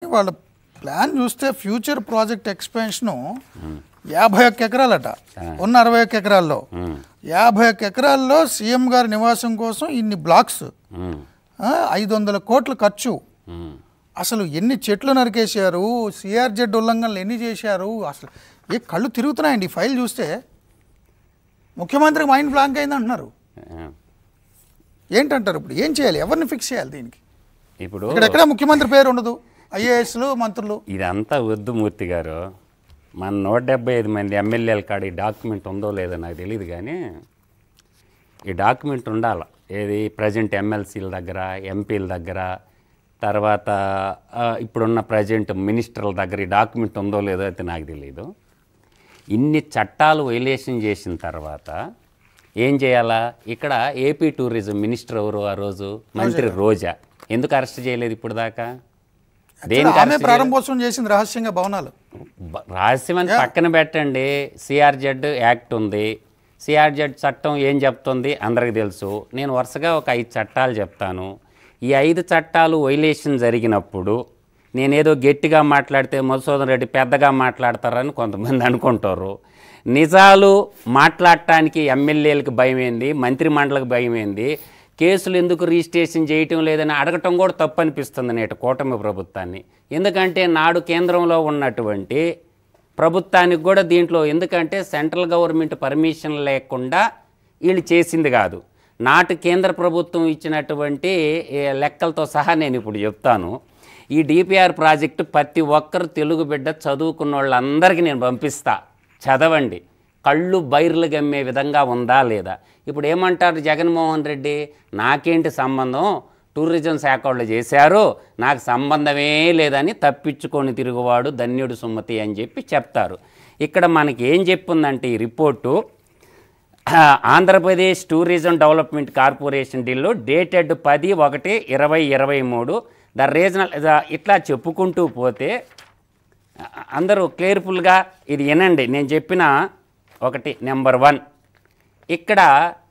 వాళ్ళ ప్లాన్ చూస్తే future project ఎక్స్పెన్షను యాభై ఒక్క ఎకరాలట ఉన్న అరవై ఒక్క ఎకరాల్లో ఉమ్, యాభై ఒక్క ఎకరాల్లో సీఎం గారి నివాసం కోసం ఇన్ని బ్లాక్స్ ఉమ్, ఐదు వందల కోట్ల ఖర్చు ఉమ్. అసలు ఎన్ని చెట్లు నరికేశారు సిఆర్జెడ్ ఉల్లంఘనలు ఎన్ని చేశారు అసలు ఏ కళ్ళు తిరుగుతున్నాయండి ఈ ఫైల్ చూస్తే ముఖ్యమంత్రికి మైండ్ బ్లాంక్ అయింది అంటున్నారు ఆ, ఏంటంటారు ఇప్పుడు ఏం చేయాలి ఎవరిని ఫిక్స్ చేయాలి దీనికి ఇప్పుడు ఇక్కడ ఎక్కడ ముఖ్యమంత్రి పేరు ఉండదు ఐఏఎస్లు మంత్రులు ఇదంతా వద్దు మూర్తి గారు మన నూట డెబ్బై ఐదు మంది ఎమ్మెల్యేల కాడ ఈ డాక్యుమెంట్ ఉందో లేదో నాకు తెలియదు కానీ ఈ డాక్యుమెంట్ ఉండాలి ఏది ప్రజెంట్ ఎమ్మెల్సీల దగ్గర ఎంపీల దగ్గర తర్వాత ఆ, ఇప్పుడున్న ప్రజెంట్ మినిస్టర్ల దగ్గర ఈ డాక్యుమెంట్ ఉందో లేదో అయితే నాకు తెలియదు ఇన్ని చట్టాలు వైలేషన్ చేసిన తర్వాత ఏం చేయాలా ఇక్కడ ఏపీ టూరిజం మినిస్టర్ ఎవరు ఆ రోజు మంత్రి రోజా ఎందుకు అరెస్ట్ చేయలేదు ఇప్పుడు దాకా దేనికి ఆమె అరెస్ట్ చేయలేదు? ప్రారంభోత్సవం చేసింది రహస్యంగా భవనాలు బ- రహస్యమని పక్కన పెట్టండి సిఆర్జెడ్ యాక్ట్ ఉంది సిఆర్జెడ్ చట్టం ఏం చెప్తుంది అందరికీ తెలుసు నేను వరుసగా ఒక ఐదు చట్టాలు చెప్తాను ఈ ఐదు చట్టాలు వైలేషన్ జరిగినప్పుడు నేనేదో గట్టిగా మాట్లాడితే మధుసూదన్ రెడ్డి పెద్దగా మాట్లాడతారని కొంతమంది అనుకుంటారు నిజాలు మాట్లాడటానికి ఎమ్మెల్యేలకు భయమైంది మంత్రి మండలికి భయమైంది కేసులు ఎందుకు రిజిస్ట్రేషన్ చేయటం లేదని అడగటం కూడా తప్పు అనిపిస్తుంది నేటి కూటమి ప్రభుత్వాన్ని ఎందుకంటే నాడు కేంద్రంలో ఉన్నటువంటి ప్రభుత్వానికి కూడా దీంట్లో ఎందుకంటే సెంట్రల్ గవర్నమెంట్ పర్మిషన్ లేకుండా వీళ్ళు చేసింది కాదు నాటి కేంద్ర ప్రభుత్వం ఇచ్చినటువంటి ఏ, లెక్కలతో సహా నేను ఇప్పుడు చెప్తాను ఈ డిపిఆర్ ప్రాజెక్టు ప్రతి ఒక్కరు తెలుగు బిడ్డ చదువుకున్న వాళ్ళందరికీ నేను పంపిస్తా చదవండి కళ్ళు బైర్లు గమ్మే విధంగా ఉందా లేదా ఇప్పుడు ఏమంటారు జగన్మోహన్ రెడ్డి నాకేంటి సంబంధం టూరిజం శాఖ వాళ్ళు చేశారు నాకు సంబంధమే లేదని తప్పించుకొని తిరుగువాడు ధన్యుడు సుమతి అని చెప్పి చెప్తారు ఇక్కడ మనకి ఏం చెప్పుందంటే ఈ రిపోర్టు ఆ, ఆంధ్రప్రదేశ్ టూరిజం డెవలప్మెంట్ కార్పొరేషన్ డీల్లో డేటెడ్ పది ఒకటి ఇరవై ఇరవై మూడు ద రీజనల్ ద- ఇట్లా చెప్పుకుంటూ పోతే ఆ, అందరూ క్లియర్ఫుల్గా ఇది వినండి నేను చెప్పిన ఒకటి నెంబర్ వన్ ఇక్కడ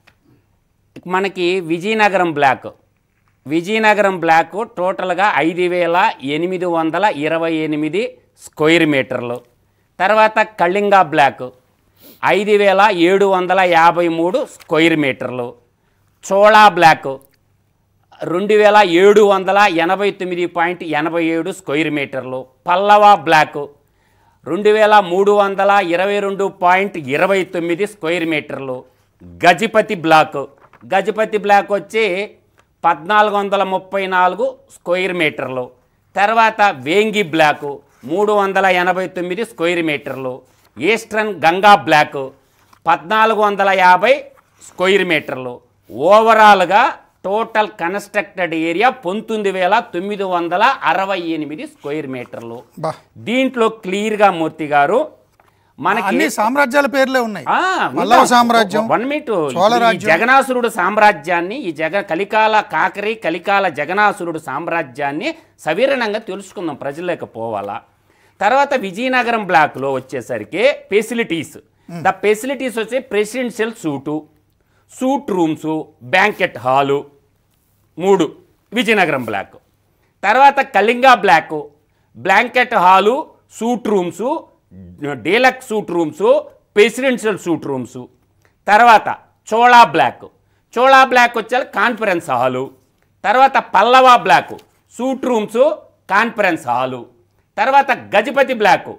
మనకి విజయనగరం బ్లాక్ విజయనగరం బ్లాక్ టోటల్గా ఐదు వేల ఎనిమిది వందల ఇరవై ఎనిమిది స్క్వేర్ మీటర్లు తర్వాత కళింగ బ్లాక్ ఐదు వేల ఏడు వందల యాభై మూడు స్క్వేర్ మీటర్లు చోళా బ్లాక్ రెండు వేల ఏడు వందల ఎనభై తొమ్మిది పాయింట్ ఎనభై ఏడు స్క్వేర్ మీటర్లు పల్లవ బ్లాక్ రెండు వేల మూడు వందల ఇరవై రెండు పాయింట్ ఇరవై తొమ్మిది స్క్వేర్ మీటర్లు గజపతి బ్లాక్ గజపతి బ్లాక్ వచ్చి పద్నాలుగు వందల ముప్పై నాలుగు స్క్వేర్ మీటర్లు తర్వాత వేంగి బ్లాక్ మూడు వందల ఎనభై తొమ్మిది స్క్వేర్ మీటర్లు ఈస్టర్న్ గంగా బ్లాక్ పద్నాలుగు వందల యాభై స్క్వేర్ మీటర్లు ఓవరాల్గా టోటల్ కన్స్ట్రక్టెడ్ ఏరియా పంతొమ్మిది వేల తొమ్మిది వందల అరవై ఎనిమిది స్క్వేర్ మీటర్లు బా దీంట్లో క్లియర్గా మూర్తి గారు మనకి అన్ని సామ్రాజ్యాల పేర్లే ఉన్నాయి ఆ, పల్లవ విందాం. సామ్రాజ్యం వన్ మినిట్ చోళ ఈ రాజ్యం. జగనాసురుడు సామ్రాజ్యాన్ని ఈ జగ కలికాల కాకరి కలికాల జగనాసురుడు సామ్రాజ్యాన్ని సవీరణంగా తెలుసుకుందాం ప్రజలకు పోవాలా తర్వాత విజయనగరం బ్లాక్లో వచ్చేసరికి ఫెసిలిటీస్ ద ఫెసిలిటీస్ వచ్చి presidential suite suite rooms banquet hall మూడు విజయనగరం బ్లాక్ తర్వాత Kalinga block blanket hall suite rooms deluxe suite rooms presidential suite rooms తర్వాత చోళా బ్లాక్ చోళా బ్లాక్ వచ్చే కాన్ఫరెన్స్ హాలు తర్వాత Pallava block suite rooms conference hall తర్వాత Gajapati block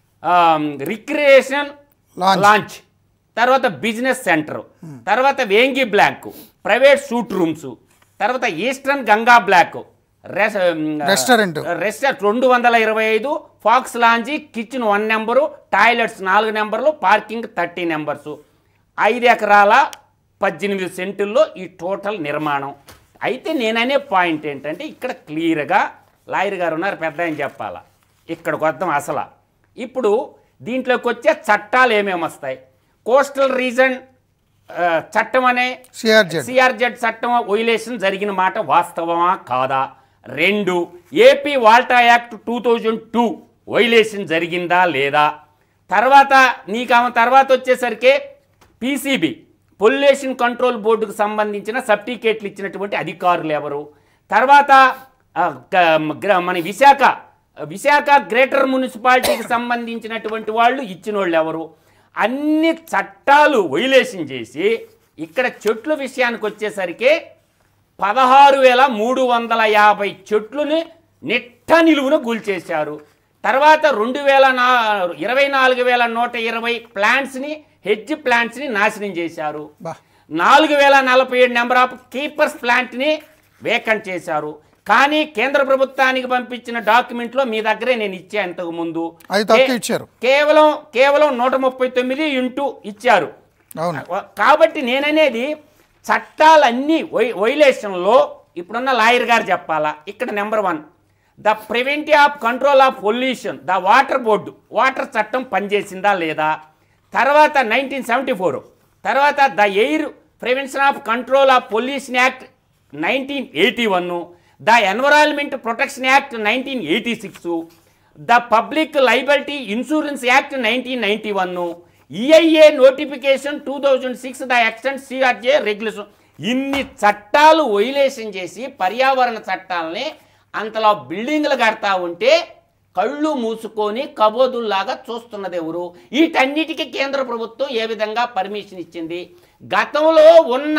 recreation Launch. Launch తర్వాత business centre తర్వాత Vengi block private suite rooms తర్వాత eastern Ganga block Restaurant. Restaurant రెండు వందల ఇరవై ఐదు ఫాక్స్ లాంజీ కిచెన్ వన్ నెంబరు టాయిలెట్స్ నాలుగు నెంబర్లు పార్కింగ్ థర్టీ నెంబర్స్ ఐదు ఎకరాల పద్దెనిమిది సెంటుల్లో ఈ టోటల్ నిర్మాణం అయితే నేననే పాయింట్ ఏంటంటే ఇక్కడ క్లియర్గా లాయర్ గారు ఉన్నారు పెద్ద ఆయన చెప్పాలా ఇక్కడికి వద్దాం అసలు ఇప్పుడు దీంట్లోకి వచ్చే చట్టాలు ఏమేమి వస్తాయి కోస్టల్ రీజన్ ఆ, చట్టం అనే సిఆర్జెడ్ సిఆర్జెడ్ చట్టం వైలేషన్ జరిగిన మాట వాస్తవమా కాదా రెండు AP WALTA act two thousand two violation జరిగిందా లేదా తర్వాత నీకు ఆమె తర్వాత వచ్చేసరికి పీసీబీ పొల్యూషన్ కంట్రోల్ బోర్డుకు సంబంధించిన సర్టిఫికేట్లు ఇచ్చినటువంటి అధికారులు ఎవరు తర్వాత ఆ, గ- గ్ర- మన విశాఖ విశాఖ గ్రేటర్ మున్సిపాలిటీకి సంబంధించినటువంటి వాళ్ళు ఇచ్చిన వాళ్ళు ఎవరు అన్ని చట్టాలు వైలేషన్ చేసి ఇక్కడ చెట్ల విషయానికి వచ్చేసరికి పదహారు వేల మూడు వందల యాభై చెట్లుని నిట్ట నిలువున కూల్చేశారు తర్వాత రెండు వేల నా ఇరవై నాలుగు వేల నూట ఇరవై ప్లాంట్స్ని హెడ్జ్ ప్లాంట్స్ని నాశనం చేశారు బా నాలుగు వేల నలభై ఏడు నెంబర్ ఆఫ్ కీపర్స్ ప్లాంట్ని వేకెంట్ చేశారు కానీ కేంద్ర ప్రభుత్వానికి పంపించిన డాక్యుమెంట్లో మీ దగ్గరే నేను ఇచ్చా ఇంతకు ముందు అది తక్కువ కే- ఇచ్చారు. కేవలం కేవలం నూట ముప్పై తొమ్మిది ఇంటూ ఇచ్చారు అవును కాబట్టి నేననేది చట్టాలన్నీ వై వైలేషన్లో ఇప్పుడున్న లాయర్ గారు చెప్పాలా ఇక్కడ number one the preventive of control of pollution the water board water చట్టం పనిచేసిందా లేదా తర్వాత నైన్టీన్ సెవెంటీ ఫోర్ తర్వాత the air prevention of control of pollution act nineteen eighty one the environment protection act nineteen eighty six the public liability insurance act nineteen ninety one EIA notification two thousand six the extent CRZ regulation ఇన్ని చట్టాలు violation చేసి పర్యావరణ చట్టాలని అంతలో బిల్డింగ్లు కడతా ఉంటే కళ్ళు మూసుకొని కబోదుల్లాగా చూస్తున్నది ఎవరు వీటన్నిటికీ కేంద్ర ప్రభుత్వం ఏ విధంగా పర్మిషన్ ఇచ్చింది గతంలో ఉన్న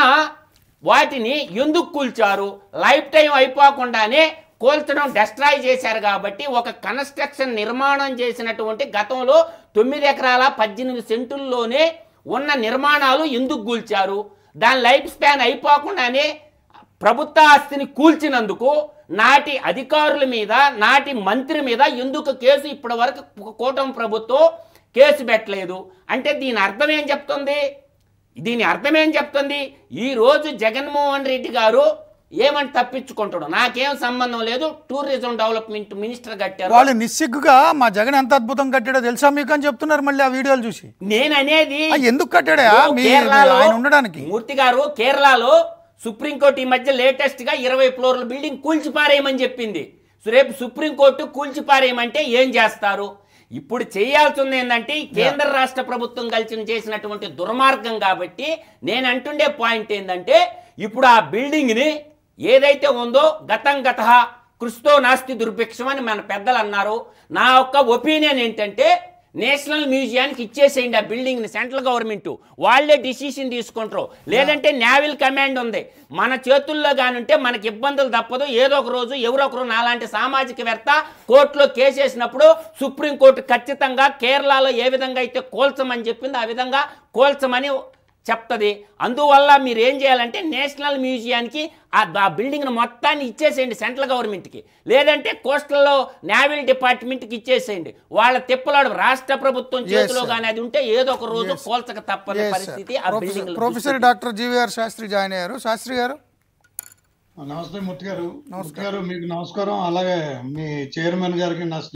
వాటిని ఎందుకు కూల్చారు లైఫ్ టైం అయిపోకుండానే కూల్చడం డెస్ట్రాయ్ చేశారు కాబట్టి ఒక కన్స్ట్రక్షన్ నిర్మాణం చేసినటువంటి గతంలో తొమ్మిది ఎకరాల పద్దెనిమిది సెంటుల్లోనే ఉన్న నిర్మాణాలు ఎందుకు కూల్చారు దాని లైఫ్ స్పాన్ అయిపోకుండానే ప్రభుత్వ ఆస్తిని కూల్చినందుకు నాటి అధికారుల మీద నాటి మంత్రి మీద ఎందుకు కేసు ఇప్పటి వరకు కూటమి ప్రభుత్వం కేసు పెట్టలేదు అంటే దీని అర్థం ఏం చెప్తుంది దీని అర్థం ఏం చెప్తుంది ఈ రోజు జగన్మోహన్ రెడ్డి గారు ఏమని తప్పించుకుంటాడు నాకేం సంబంధం లేదు టూరిజం డెవలప్మెంట్ మినిస్టర్ కట్టారు వాళ్ళు నిస్సిగ్గుగా మా జగన్ ఎంత అద్భుతం కట్టాడో తెలుసా మీకు అని చెప్తున్నారు మళ్ళీ ఆ వీడియోలు చూసి నేను అనేది ఆ, ఎందుకు కట్టాడా ఇప్పుడు మీ కేరళలో ఆయన ఉండడానికి మూర్తి గారు కేరళలో సుప్రీంకోర్టు ఈ మధ్య లేటెస్ట్ గా ఇరవై ఫ్లోర్ల బిల్డింగ్ కూల్చిపారేయమని చెప్పింది సో రేపు సుప్రీంకోర్టు కూల్చిపారేయమంటే ఏం చేస్తారు ఇప్పుడు చేయాల్సింది ఏంటంటే ఈ కేంద్ర రాష్ట్ర ప్రభుత్వం కలిసి చేసినటువంటి దుర్మార్గం కాబట్టి నేను అంటుండే పాయింట్ ఏంటంటే ఇప్పుడు ఆ బిల్డింగ్ని ఏదైతే ఉందో గతం గత కృషితో నాస్తి దుర్భిక్షం అని మన పెద్దలు అన్నారు నా యొక్క ఒపీనియన్ ఏంటంటే నేషనల్ మ్యూజియానికి ఇచ్చేసేయండి ఆ బిల్డింగ్ని సెంట్రల్ గవర్నమెంట్ వాళ్ళే డిసిషన్ తీసుకుంటారు లేదంటే నేవల్ కమాండ్ ఉంది మన చేతుల్లో కానుంటే మనకి ఇబ్బందులు తప్పదు ఏదో ఒక రోజు ఎవరో ఒకరు నాలాంటి సామాజికవేత్త కోర్టులో కేసేసినప్పుడు సుప్రీంకోర్టు ఖచ్చితంగా కేరళలో ఏ విధంగా అయితే కోల్చమని చెప్పిందో ఆ విధంగా కోల్చమని చెప్తుంది అందువల్ల మీరు ఏం చేయాలంటే నేషనల్ మ్యూజియానికి ఆ ఆ బిల్డింగ్ను మొత్తాన్ని ఇచ్చేసేయండి సెంట్రల్ గవర్నమెంట్కి లేదంటే కోస్టల్లో నేవల్ డిపార్ట్మెంట్కి ఇచ్చేసేయండి వాళ్ళ తిప్పలాడు రాష్ట్ర ప్రభుత్వం చేతిలో sir. కానీ అది ఉంటే ఏదో ఒక రోజు కోల్చక తప్పని Yes, sir. పరిస్థితి ఆ professor- building professor doctor GVR Sastri join అయ్యారు శాస్త్రి గారు నమస్తే మూర్తి గారు మూర్తి గారు మీకు నమస్కారం అలాగే మీ చైర్మన్ గారికి నా